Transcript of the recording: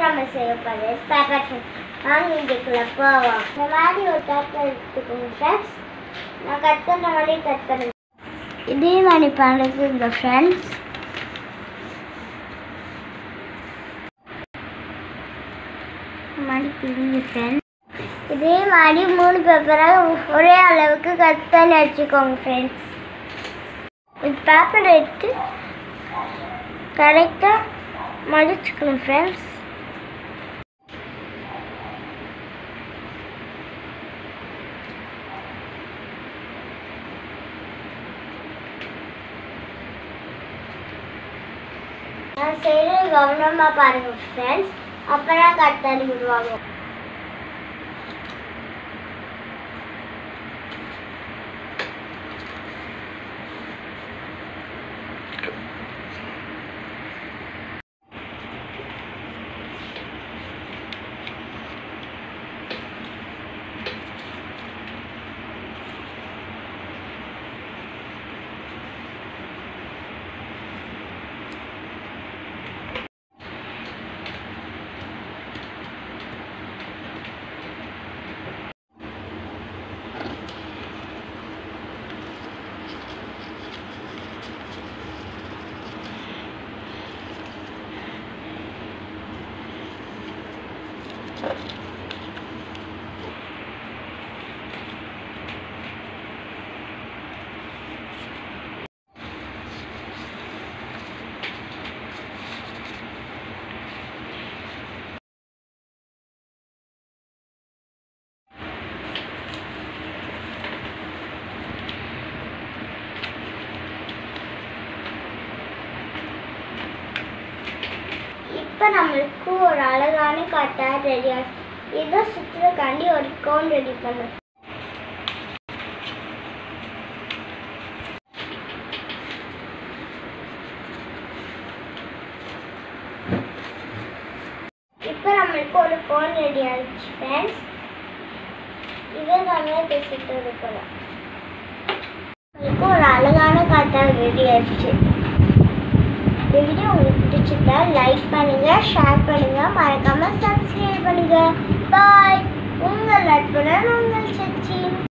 நம்ம செய்ய போகிறது பேப்பர் ஃபிஷ் வாங்க இதுக்குள்ள போவோம் இந்த மாதிரி ஒரு பேப்பர் எடுத்துக்கோங்க ஃப்ரெண்ட்ஸ் நான் கட் பண்ணுற மாதிரி கட் பண்ணுங்க இதே மாதிரி பண்ணுறது இந்த ஃப்ரெண்ட்ஸ் மாதிரி பிரிஞ்சு ஃப்ரெண்ட்ஸ் இதே மாதிரி மூணு பேப்பரை ஒரே அளவுக்கு கட் பண்ணி வச்சுக்கோங்க ஃப்ரெண்ட்ஸ் இந்த பேப்பர் எடுத்து கரெக்டாக மடிச்சுக்கணும் ஃப்ரெண்ட்ஸ் நான் செய்கிறது கவனமாக பாருங்க ஃப்ரெண்ட்ஸ் அப்போ தான் கட் பண்ணி விடுவாங்க இப்போ நம்மளுக்கு ஒரு அழகான காட்டா ரெடி ஆகும் இதை சுற்றுறக்காண்டி ஒரு கோன் ரெடி பண்ணணும் இப்போ நம்மளுக்கு ஒரு கோன் ரெடி ஆயிடுச்சு ஃப்ரெண்ட்ஸ் இதை நம்ம இப்போ சுற்றுறது போகலாம் நம்மளுக்கு ஒரு அழகான காட்டா ரெடி ஆயிடுச்சு இந்த வீடியோ உங்களுக்கு பிடிச்சிருந்தா லைக் பண்ணுங்க ஷேர் பண்ணுங்க மறக்காம சப்ஸ்கிரைப் பண்ணுங்க பாய் உங்கள் நட்புடன் உங்கள் சச்சி